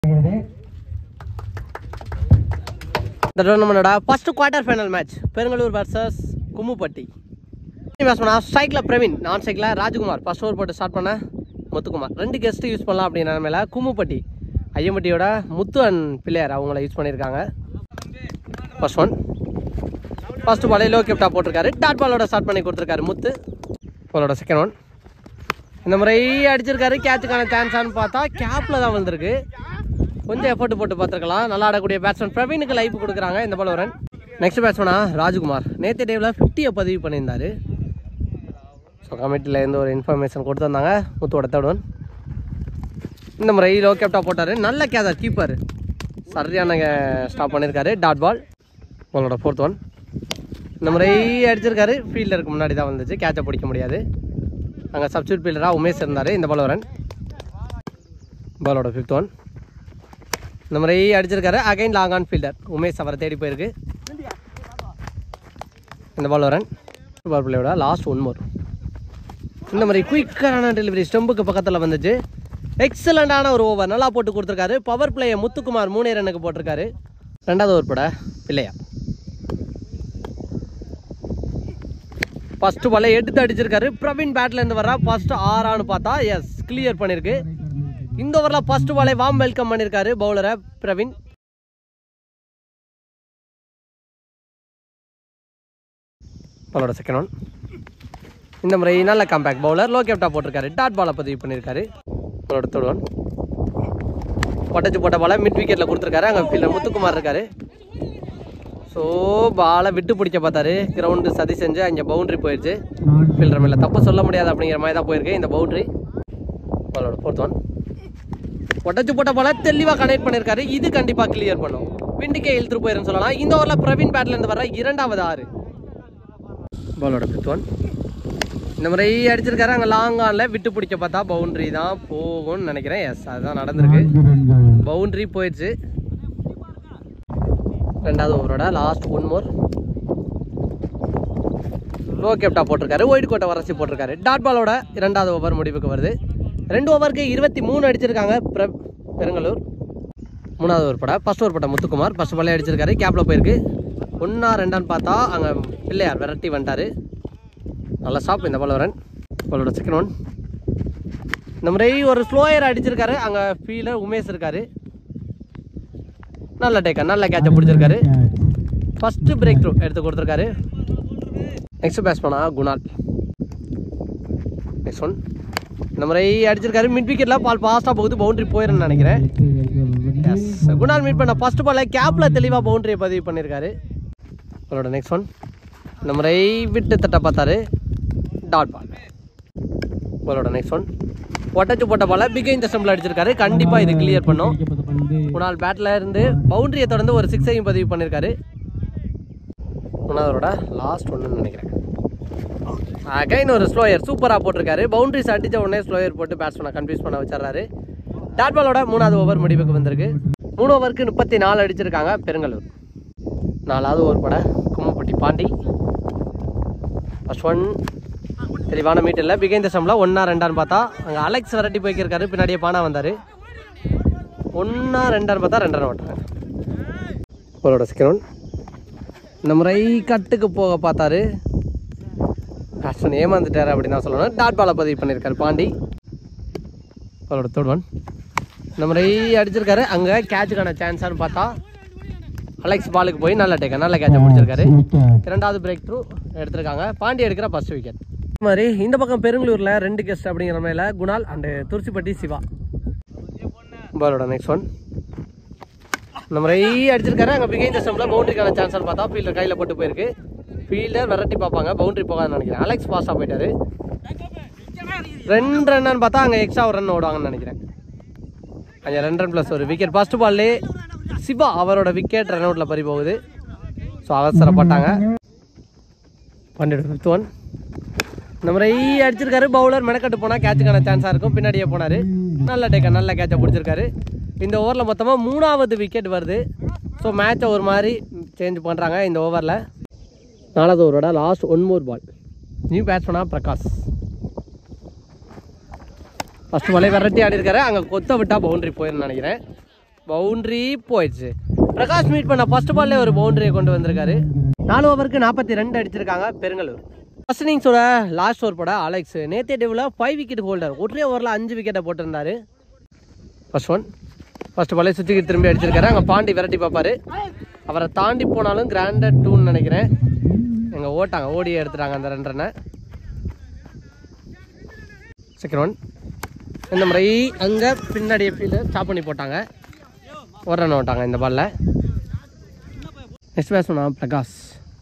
இந்த டோர்னமெண்டோட first quarter final match Perungalur versus Kummuppatti match பண்ணா ஸ்ட்ரைக்கில் பிரவீன் நான் ஸ்ட்ரைக்கில் ராஜ்குமார் ஃபர்ஸ்ட் ஓவர் போட்டு ஸ்டார்ட் பண்ண முத்துக்குமார் ரெண்டு கெஸ்ட் யூஸ் பண்ணலாம் அப்படின்ற நிலமையில கும்முப்பட்டி ஐயம்பட்டியோட முத்து அண்ட் பிள்ளையார் அவங்கள யூஸ் பண்ணியிருக்காங்க ஃபர்ஸ்ட் ஒன் ஃபர்ஸ்ட் பாலே லோ கேப்டா போட்டிருக்காரு டாட் பாலோட ஸ்டார்ட் பண்ணி கொடுத்துருக்காரு முத்து பாலோட செகண்ட் ஒன் இந்த முறை அடிச்சிருக்காரு கேட்சுக்கான சான்ஸான்னு பார்த்தா கேப்பில் தான் வந்திருக்கு கொஞ்சம் எஃபோர்ட் போட்டு பார்த்துருக்கலாம் நல்லா ஆடக்கூடிய பேட்ஸ்மேன் பிரவீனுக்கு லைஃப் கொடுக்குறாங்க இந்த பால் ரன் நெக்ஸ்ட் பேட்ஸ்மேனா ராஜ்குமார் நேற்று டேவில் ஃபிஃப்டியை பதிவு பண்ணியிருந்தாரு ஸோ கமிட்டியில் இருந்து ஒரு இன்ஃபர்மேஷன் கொடுத்துருந்தாங்க முத்துவோட தேர்ட் ஒன் இந்த முறை லோ கேப்டா போட்டார் நல்ல கேதர் கீப்பர் சரியான ஸ்டாப் பண்ணியிருக்காரு டாட் பால் உங்களோட ஃபோர்த் ஒன் இந்த முறை அடிச்சிருக்காரு ஃபீல்டருக்கு முன்னாடி தான் வந்துச்சு கேட்சை பிடிக்க முடியாது அங்கே சப்ஸ்டியூட் ஃபீல்டராக உமேஷ் இருந்தார் இந்த பால் ரன் பாலோட ஃபிஃப்த் ஒன் இந்த முறை அடிச்சிருக்காரு again long on fielder Umesh அவரை தேடி போயிருக்கு இந்த பால் ரன் பால் பிள்ளையோட லாஸ்ட் ஒன் மோர் இந்த மாதிரி குயிக்கான டெலிவரி ஸ்டெம்புக்கு பக்கத்தில் வந்துச்சு எக்ஸலண்டான ஒரு ஓவர் நல்லா போட்டு கொடுத்துருக்காரு பவர் பிளேயை முத்துக்குமார் மூணே ரன்னுக்கு போட்டிருக்காரு ரெண்டாவது ஓவர் போட பிள்ளையா ஃபர்ஸ்ட் பாலை எடுத்து அடிச்சிருக்காரு பிரவீன் பேட்ல இருந்து வர்றா ஃபர்ஸ்ட் ஆறான்னு பார்த்தா எஸ் கிளியர் பண்ணிருக்கு இந்த ஓவரில் ஃபர்ஸ்ட் பாலை வாம் வெல்கம் பண்ணியிருக்காரு பவுலரை பிரவீன் பாலோட செகண்ட் ஒன் இந்த முறை நல்ல கம்பேக் பவுலர் லோ கேப்டா போட்டிருக்காரு டாட் பாலை பதிவு பண்ணியிருக்காரு பாலோட தேர்ட் ஒன் பொட்டச்சு போட்ட பாலை மிட் விக்கெட்டில் கொடுத்துருக்காரு அங்கே ஃபீல்டர் முத்துக்குமார் இருக்காரு ஸோ பாலை விட்டு பிடிக்க பார்த்தாரு கிரவுண்டு சதி செஞ்சு அங்கே பவுண்டரி போயிடுச்சு ஃபீல்டர் மேலே தப்பு சொல்ல முடியாது அப்படிங்கிற மாதிரி தான் போயிருக்கு இந்த பவுண்டரி பாலோட ஃபோர்த் ஒன் ஒட்டச்சு போட்ட பால தெளிவாக கனெக்ட் பண்ணியிருக்காரு இது கண்டிப்பாக கிளியர் பண்ணும் விண்டுக்கே இழுத்துட்டு போயிருன்னு சொல்லலாம் இந்த ஓவரில் பிரவீன் பேட்ல இருந்து வர இரண்டாவது ஆறு பாலோட ஃபிஃப்த் ஒன் இந்த முறை அடிச்சிருக்காரு அங்கே லாங் ஆனில் விட்டு பிடிக்க பார்த்தா பவுண்டரி தான் போகும்னு நினைக்கிறேன் எஸ் அதுதான் நடந்திருக்கு பவுண்டரி போயிடுச்சு ரெண்டாவது ஓவரோட லாஸ்ட் ஒன் மோர் லோ கேப்டா போட்டிருக்காரு ஒயிட் கோட்டை வரைச்சி போட்டிருக்காரு டாட் பாலோட இரண்டாவது ஓவர் முடிவுக்கு வருது ரெண்டு ஓவருக்கு இருபத்தி மூணு அடிச்சிருக்காங்க பிர பெருங்கலூர் மூணாவது ஓவர் பட ஃபர்ஸ்ட் ஓவர் பட முத்துக்குமார் ஃபர்ஸ்ட் பாலே அடிச்சிருக்காரு கேப்பில் போயிருக்கு ஒன்றா ரெண்டான்னு பார்த்தா அங்கே பிள்ளையார் விரட்டி வந்துட்டாரு நல்ல ஸ்டாப் இந்த பால் வரன் பாலோட செகண்ட் ஒன் இந்த முறை ஒரு ஸ்லோயர் அடிச்சிருக்காரு அங்கே ஃபீல்டர் உமேஷ் இருக்காரு நல்ல டேக்கர் நல்ல கேட்சை பிடிச்சிருக்காரு ஃபர்ஸ்ட் பிரேக் த்ரூ எடுத்து கொடுத்துருக்காரு நெக்ஸ்ட் பேட்ஸ்மேனா குணால் நெக்ஸ்ட் ஒன் இந்த முறை அடிச்சிருக்காரு மிட் விக்கெட்டில் பால் ஃபாஸ்ட்டாக போகுது பவுண்டரி போயிருன்னு நினைக்கிறேன் எஸ் குணால் மீட் பண்ண ஃபர்ஸ்ட் பாலில் கேப்பில் தெளிவாக பவுண்டரியை பதிவு பண்ணியிருக்காரு அவரோட நெக்ஸ்ட் ஒன் இந்த முறை விட்டு தட்ட பார்த்தாரு டாட் பால் அவரோட நெக்ஸ்ட் ஒன் ஒட்டச்சு போட்ட பால பிகை இந்த ஸ்டம்பில் அடிச்சிருக்காரு கண்டிப்பாக இது கிளியர் பண்ணும் குணால் பேட்டில் இருந்து பவுண்டரியை தொடர்ந்து ஒரு சிக்ஸையும் பதிவு பண்ணியிருக்காரு குணாதரோட லாஸ்ட் ஒன்றுன்னு நினைக்கிறேன் அகைன் ஒரு ஸ்லோயர் சூப்பராக போட்டிருக்காரு பவுண்டரிஸ் அடித்த உடனே ஸ்லோயர் போட்டு பேட்ஸ்மேனை கன்ஃபியூஸ் பண்ண வச்சிடறாரு டாட் பாலோட மூணாவது ஓவர் முடிவுக்கு வந்திருக்கு மூணு ஓவருக்கு முப்பத்தி நாலு அடிச்சிருக்காங்க பெருங்கலூர் நாலாவது ஓவர் பட கும்மப்பட்டி பாண்டி ஃபர்ஸ்ட் ஒன் தெளிவான மீட் இல்லை பிகைந்த சம்ல ஒன்றா ரெண்டான்னு பார்த்தா அங்கே அலெக்ஸ் விரட்டி போய்க்கிருக்காரு பின்னாடியே பானா வந்தார் ஒன்றா ரெண்டான்னு பார்த்தா ரெண்டரை ஓட்டுறாரு அவரோட செகண்ட் ஒன் இந்த முறை கட்டுக்கு போக பார்த்தாரு பேட்ஸ்மேன் ஏமாந்துட்டாரு அப்படின்னு தான் சொல்லணும் டாட் பாலை பதிவு பண்ணியிருக்காரு பாண்டி அவரோட தேர்ட் ஒன் இந்த முறை அடிச்சிருக்காரு அங்கே கேட்சுக்கான சான்ஸான்னு பார்த்தா அலெக்ஸ் பாலுக்கு போய் நல்ல டேக்கர் நல்ல கேட்சை பிடிச்சிருக்காரு இரண்டாவது பிரேக் த்ரூ எடுத்திருக்காங்க பாண்டி எடுக்கிற ஃபர்ஸ்ட் விக்கெட் இந்த மாதிரி இந்த பக்கம் பெருங்களூரில் ரெண்டு கெஸ்ட் அப்படிங்கிற மேல குணால் அண்டு துருச்சிப்பட்டி சிவா பாலோட நெக்ஸ்ட் ஒன் இந்த முறை அடிச்சிருக்காரு அங்கே பிகைந்த ஸ்டம்பில் பவுண்டரிக்கான சான்ஸ் பார்த்தா ஃபீல்டர் கையில் போட்டு போயிருக்கு ஃபீல்டர் விரட்டி பார்ப்பாங்க பவுண்டரி போகாதுன்னு நினைக்கிறேன் அலெக்ஸ் பாஸாக போயிட்டாரு ரெண்டு ரன்னு பார்த்தா அங்கே எக்ஸ்ட்ரா ஒரு ரன் ஓடுவாங்கன்னு நினைக்கிறேன் அங்கே ரெண்டு ரன் ப்ளஸ் ஒரு விக்கெட் ஃபர்ஸ்ட் பால்லே சிவா அவரோட விக்கெட் ரன் அவுட்டில் பறி போகுது ஸோ அவசரப்பட்டாங்க பன்னெண்டு ஃபிஃப்த் ஒன் இந்த முறை அடிச்சிருக்காரு பவுலர் மெனக்கட்டு போனால் கேட்சுக்கான சான்ஸாக இருக்கும் பின்னாடியே போனார் நல்ல டேக்கர் நல்ல கேட்சை பிடிச்சிருக்காரு இந்த ஓவரில் மொத்தமாக மூணாவது விக்கெட் வருது ஸோ மேட்சை ஒரு மாதிரி சேஞ்ச் பண்ணுறாங்க இந்த ஓவரில் நாலாவது ஓவரோட last one more ball new பேட்ஸ்மேனா பிரகாஷ் ஃபர்ஸ்ட் பாலே விரட்டி ஆடி இருக்காரு அங்கே கொத்த விட்டா பவுண்டரி போயிருன்னு நினைக்கிறேன் பவுண்டரி போயிடுச்சு பிரகாஷ் மீட் பண்ண ஃபர்ஸ்ட் பால்லே ஒரு பவுண்டரியை கொண்டு வந்திருக்காரு நாலு ஓவருக்கு நாற்பத்தி ரெண்டு அடிச்சிருக்காங்க பெருங்கலூர் ஃபர்ஸ்ட் இன்னிங்ஸோட லாஸ்ட் ஓவர் போட அலெக்ஸ் நேத்தே டேவில் ஃபைவ் விக்கெட் ஹோல்டர் ஒரே ஓவரில் அஞ்சு விக்கெட்டை போட்டிருந்தாரு ஃபர்ஸ்ட் ஒன் ஃபர்ஸ்ட் பாலே சுற்றிக்கு திரும்பி அடிச்சிருக்காரு அங்கே பாண்டி விரட்டி பார்ப்பாரு அவரை தாண்டி போனாலும் கிராண்டட் டூன்னு நினைக்கிறேன் எங்க ஓட்டாங்க ஓடி எடுத்துட்டாங்க அந்த ரெண்டு ரன்னை செகண்ட் ஒன் இந்த முறை அங்கே பின்னாடி ஃபீல்டு ஸ்டாப் பண்ணி போட்டாங்க ஒரு ரன் ஓட்டாங்க இந்த பால்ல நெக்ஸ்ட் பேட்ஸ்மேனா பிரகாஷ்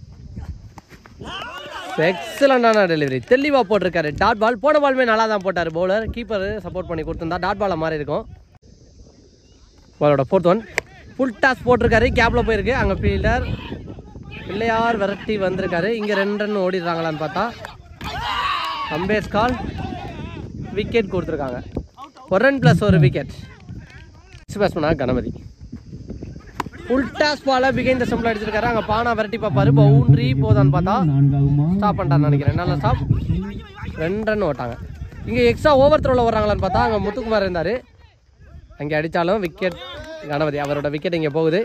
எக்ஸலண்டான டெலிவரி தெளிவாக போட்டிருக்காரு டாட் பால் போன பாலுமே நல்லா தான் போட்டார் பவுலர் கீப்பர் சப்போர்ட் பண்ணி கொடுத்துருந்தா டாட் பாலை மாதிரி இருக்கும் பாலோட ஃபோர்த் ஒன் ஃபுல் டாஸ் போட்டிருக்காரு கேப்பில் போயிருக்கு அங்கே ஃபீல்டர் பிள்ளையார் விரட்டி வந்திருக்காரு இங்கே ரெண்டு ரன் ஓடிடுறாங்களான்னு பார்த்தா அம்பேஸ் கால் விக்கெட் கொடுத்துருக்காங்க ஒரு ரன் ப்ளஸ் ஒரு விக்கெட் பேட்ஸ்மேனா கணபதி ஃபுல் டாஸ் பால பிகைன் த ஸ்டம்பில் அடிச்சிருக்காரு அங்கே பானா விரட்டி பார்ப்பாரு பவுண்டரி போதான்னு பார்த்தா ஸ்டாப் பண்ணிட்டான்னு நினைக்கிறேன் நல்ல ஸ்டாப் ரெண்டு ரன் ஓட்டாங்க இங்கே எக்ஸ்ட்ரா ஓவர் த்ரோவில் வர்றாங்களான்னு பார்த்தா அங்கே முத்துக்குமார் இருந்தார் அங்கே அடித்தாலும் விக்கெட் கணபதி அவரோட விக்கெட் இங்கே போகுது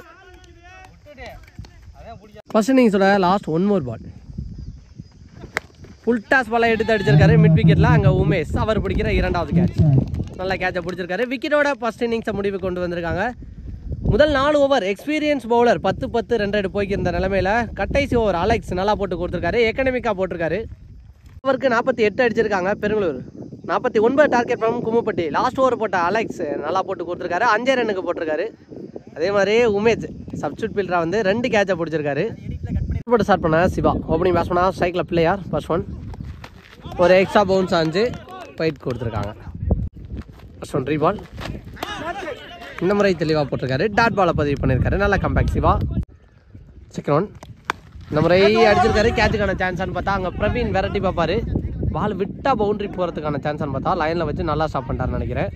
ஃபர்ஸ்ட் இன்னிங்ஸோட last one more ball full toss பாலை எடுத்து அடிச்சிருக்காரு மிட் விக்கெட்டில் அங்கே உமேஷ் அவர் பிடிக்கிற இரண்டாவது கேட்ச் நல்ல கேட்சை பிடிச்சிருக்காரு விக்கெட்டோட ஃபர்ஸ்ட் இன்னிங்ஸை முடிவு கொண்டு வந்திருக்காங்க முதல் நாலு ஓவர் எக்ஸ்பீரியன்ஸ் பவுலர் பத்து பத்து ரெண்டு ரெண்டு போய்க்கிருந்த நிலமையில கடைசி ஓவர் அலெக்ஸ் நல்லா போட்டு கொடுத்துருக்காரு எக்கனமிக்காக போட்டிருக்காரு ஓவருக்கு நாற்பத்தி எட்டு அடிச்சிருக்காங்க பெருங்களூர் நாற்பத்தி ஒன்பது target from Kummuppatti last over போட்ட அலெக்ஸ் நல்லா போட்டு கொடுத்துருக்காரு அஞ்சே ரன்னுக்கு போட்டிருக்காரு அதே மாதிரி உமேஷ் சப்ஸ்டியூட் ஃபீல்டரா வந்து ரெண்டு கேட்சை பிடிச்சிருக்காரு போட்டு ஸ்டார்ட் பண்ண சிவா ஓப்பனிங் பேட்ஸ்மேனா ஸ்ட்ரைக்கில் பிள்ளையார் ஃபர்ஸ்ட் ஒன் ஒரு எக்ஸ்ட்ரா பவுன்ஸ் ஆஞ்சு ஃபைட் கொடுத்துருக்காங்க ஃபர்ஸ்ட் ஒன் ரீபால் இந்த முறை தெளிவாக போட்டிருக்காரு டாட் பாலை பதிவு பண்ணியிருக்காரு நல்லா கம்பேக் சிவா செகண்ட் ஒன் இந்த முறை அடிச்சிருக்காரு கேட்சுக்கான சான்ஸான்னு பார்த்தா அங்கே பிரவீன் வெரைட்டி பார்ப்பாரு பால் விட்டா பவுண்டரி போகிறதுக்கான சான்ஸ்னு பார்த்தா லைனில் வச்சு நல்லா ஸ்டாப் பண்ணிட்டாருன்னு நினைக்கிறேன்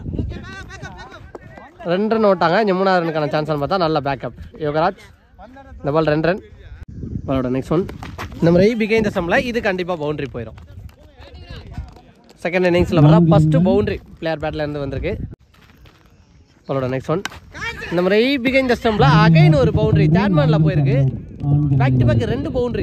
ரெண்டு ரன் ஓட்டாங்க இங்கே மூணாவது ரனுக்கான சான்ஸ்னு பார்த்தா நல்ல பேக்கப் யோகராஜ் இந்த பால் ரெண்டு ரன் பாலோட நெக்ஸ்ட் ஒன் இந்த முறை பிகைன் த சம்மில் இது கண்டிப்பாக பவுண்டரி போயிடும் செகண்ட் இன்னிங்ஸில் வர ஃபஸ்ட்டு பவுண்டரி பிளேயர் பேட்டில் இருந்து வந்திருக்கு பாலோட நெக்ஸ்ட் ஒன் இந்த முறை பிகைன் த ஸ்டம்பில் அகைன் ஒரு பவுண்டரி தேர்ட்மேனில் போயிருக்கு பேக் டு பேக் ரெண்டு பவுண்டரி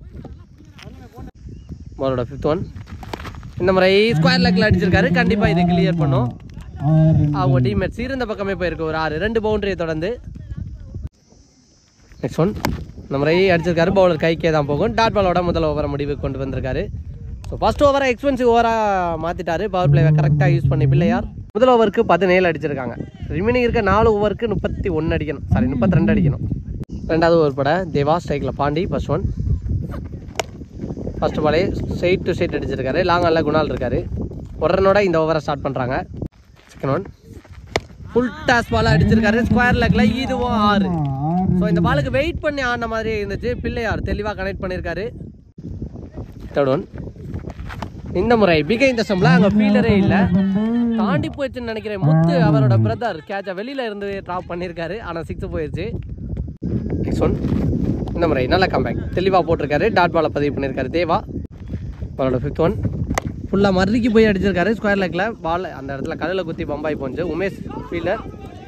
பாலோட ஃபிஃப்த் ஒன் இந்த முறை ஸ்கொயர் லெக்கில் அடிச்சிருக்காரு கண்டிப்பாக இதை கிளியர் பண்ணும் அவங்க டீம்மேட்ஸ் இருந்த பக்கமே போயிருக்கு ஒரு ஆறு ரெண்டு பவுண்டரியை தொடர்ந்து நெக்ஸ்ட் ஒன் இந்த முறை அடிச்சிருக்காரு பவுலர் கைக்கே தான் போகும் டாட் பாலோட முதல் ஓவரை முடிவுக்கு கொண்டு வந்திருக்காரு ஸோ ஃபர்ஸ்ட் ஓவரை எக்ஸ்பென்சிவ் ஓவராக மாற்றிட்டாரு பவர் பிளேவை கரெக்டாக யூஸ் பண்ணி பிள்ளையார் முதல் ஓவருக்கு பதினேழு அடிச்சிருக்காங்க ரிமைனிங் இருக்க நாலு ஓவருக்கு முப்பத்தி ஒன்று அடிக்கணும் சாரி முப்பத்தி ரெண்டு அடிக்கணும் ரெண்டாவது ஓவர் பட தேவா ஸ்ட்ரைக்கில் பாண்டி ஃபர்ஸ்ட் ஒன் ஃபர்ஸ்ட் பாலே ஸ்ட்ரெயிட் டு ஸ்ட்ரெயிட் அடிச்சிருக்காரு லாங் அல்ல குணால் இருக்காரு ஒரு ரனோட இந்த ஓவரை ஸ்டார்ட் பண்ணுறாங்க second one full toss ball அடிச்சிருக்காரு ஸ்கொயர் லெக்கில் இதுவும் ஆறு ஸோ இந்த பாலுக்கு வெயிட் பண்ணி ஆடின மாதிரி இருந்துச்சு பிள்ளையார் தெளிவாக கனெக்ட் பண்ணியிருக்காரு தேர்ட் ஒன் இந்த முறை பிகை இந்த சம்ல அங்கே ஃபீல்டரே இல்லை தாண்டி போயிடுச்சுன்னு நினைக்கிறேன் முத்து அவரோட பிரதர் கேட்சை வெளியில இருந்து ட்ராப் பண்ணியிருக்காரு ஆனால் சிக்ஸ் போயிடுச்சு நெக்ஸ்ட் ஒன் இந்த முறை நல்ல கம்பேக் தெளிவாக போட்டிருக்காரு டாட் பாலை பதிவு பண்ணியிருக்காரு தேவா அவரோட ஃபிஃப்த் ஒன் ஃபுல்லாக மறுதிக்கு போய் அடிச்சிருக்காரு ஸ்கொயர் லெக்கில் பால் அந்த இடத்துல கல்லில் குத்தி பம்பாய் போச்சு உமேஷ் ஃபீல்டர்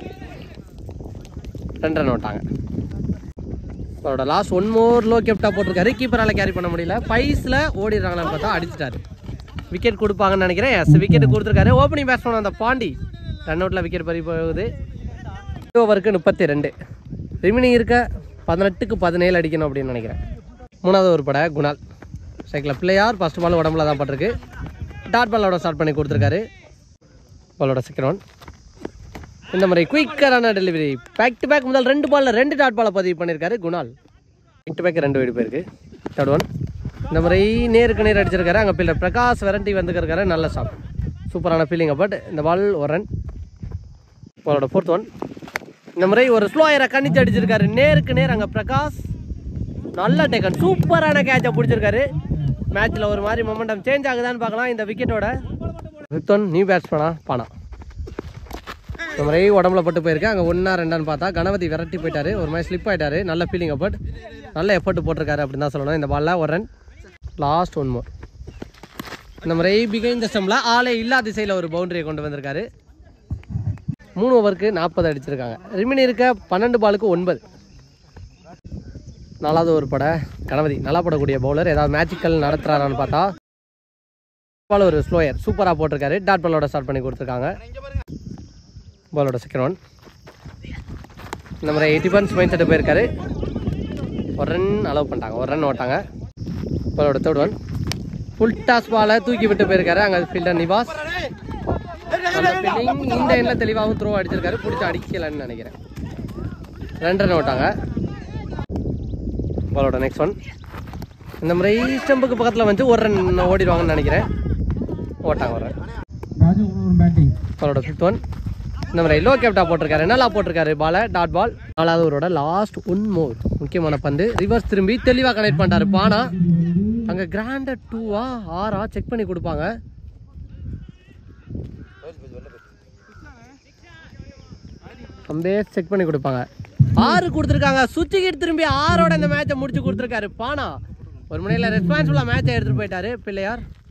ரெண்டு ரன் விட்டாங்க அவரோட லாஸ்ட் ஒன் மோர் லோ கெப்டா போட்டிருக்காரு கீப்பரால் கேரி பண்ண முடியல ஃபைஸில் ஓடிடுறாங்களான்னு பார்த்தா அடிச்சிட்டாரு விக்கெட் கொடுப்பாங்கன்னு நினைக்கிறேன் எஸ் விக்கெட் கொடுத்துருக்காரு ஓப்பனிங் பேட்ஸ்மேன் அந்த பாண்டி ரன் அவுட்டில் விக்கெட் பறி போகுது ஓவருக்கு முப்பத்தி ரெண்டு ரிமைனிங் இருக்க பதினெட்டுக்கு பதினேழு அடிக்கணும் அப்படின்னு நினைக்கிறேன் மூணாவது ஒரு பட குணால் சைக்கிளில் பிள்ளையார் ஃபர்ஸ்ட் பால் உடம்புல தான் பட்டிருக்கு டாட் பாலோட ஸ்டார்ட் பண்ணி கொடுத்துருக்காரு பாலோட செகண்ட் ஒன் இந்த மாதிரி குயிக்கரான டெலிவரி பேக் டு பேக் முதல் ரெண்டு பால்ல ரெண்டு டாட் பாலை பதிவு பண்ணியிருக்காரு குணால் பேக் டு பேக் ரெண்டு வீடு போயிருக்கு தேர்ட் ஒன் இந்த மாதிரி நேருக்கு நேர் அடிச்சிருக்காரு அங்கே பிள்ளை பிரகாஷ் வெரண்டி வந்துருக்காரு நல்ல ஷாட் சூப்பரான ஃபீலிங் பட் இந்த பால் ஒரு ரன் பாலோட ஃபோர்த் ஒன் இந்த முறை ஒரு ஸ்லோ ஆயிர கணிச்சு அடிச்சிருக்காரு நேருக்கு நேர் அங்கே பிரகாஷ் நல்ல டேக்கன் சூப்பரான கேட்சை பிடிச்சிருக்காரு மேட்ச்சில் ஒரு மாதிரி மொமெண்டம் சேஞ்ச் ஆகுதான்னு பார்க்கலாம் இந்த விக்கெட்டோட ஃபிஃப்த் ஒன் நியூ பேட்ஸ்மேனா பானா இந்த மாதிரி உடம்புல பட்டு போயிருக்கு அங்கே ஒன்றா ரெண்டான்னு பார்த்தா கணபதி விரட்டி போயிட்டாரு ஒரு மாதிரி ஸ்லிப் ஆயிட்டாரு நல்ல ஃபீலிங் பட் நல்ல எஃபர்ட் போட்டிருக்காரு அப்படின்னு தான் சொல்லணும் இந்த பாலில் ஒரு ரன் லாஸ்ட் ஒன் மோர் இந்த மாதிரி பிகைன் த ஸ்டம்பில் ஆளே இல்லா திசையில் ஒரு பவுண்டரியை கொண்டு வந்திருக்காரு மூணு ஓவருக்கு நாற்பது அடிச்சிருக்காங்க ரிமினி இருக்க பன்னெண்டு பாலுக்கு ஒன்பது நாலாவது ஒரு பட கணபதி நல்லா போடக்கூடிய பவுலர் ஏதாவது மேட்சிக்கல் நடத்துறாரான்னு பார்த்தா பால் ஒரு ஸ்லோயர் சூப்பராக போட்டிருக்காரு டாட் பாலோட ஸ்டார்ட் பண்ணி கொடுத்துருக்காங்க பாலோட செகண்ட் ஒன் இந்த மாதிரி எயிட்டி பன்ஸ் மைண்ட் செட்டு போயிருக்காரு ஒரு ரன் அலோவ் பண்ணிட்டாங்க ஒரு ரன் ஓட்டாங்க பாலோட தேர்ட் ஒன் ஃபுல் டாஸ் பாலை தூக்கி விட்டு போயிருக்காரு அங்கே ஃபீல்டர் நிவாஸ் அந்த fielding இந்த எண்ணில் தெளிவாகவும் த்ரோ அடிச்சிருக்காரு பிடிச்சி அடிக்கலன்னு நினைக்கிறேன் ரெண்டு ரன் ஓட்டாங்க பாலோட நெக்ஸ்ட் ஒன் இந்த மாதிரி ஸ்டம்புக்கு பக்கத்தில் வந்து ஒரு ரன் ஓடிடுவாங்கன்னு நினைக்கிறேன் ஓட்டாங்க ஒரு ரன் ராஜகுமார் பேட்டிங் பாலோட ஃபிஃப்த் ஒன் இந்த மாதிரி லோ கேப்டா போட்டிருக்காரு நல்லா போட்டிருக்காரு பாலை டாட் பால் நாலாவது ஓவரோட லாஸ்ட் ஒன் மோர் முக்கியமான பந்து ரிவர்ஸ் திரும்பி தெளிவாக கனெக்ட் பண்ணிட்டாரு பானா அங்கே கிராண்டட் டூவா ஆறா செக் பண்ணி கொடுப்பாங்க அம்பேர் செக் பண்ணி கொடுப்பாங்க ஆறு கொடுத்துருக்காங்க சுத்திக்கிட்டு திரும்பி ஆறோட இந்த மேட்சை முடிச்சு கொடுத்துருக்காரு பானா ஒரு முனையில் ரெஸ்பான்சிபிளாக மேட்சை எடுத்துகிட்டு போயிட்டாரு பிள்ளையார்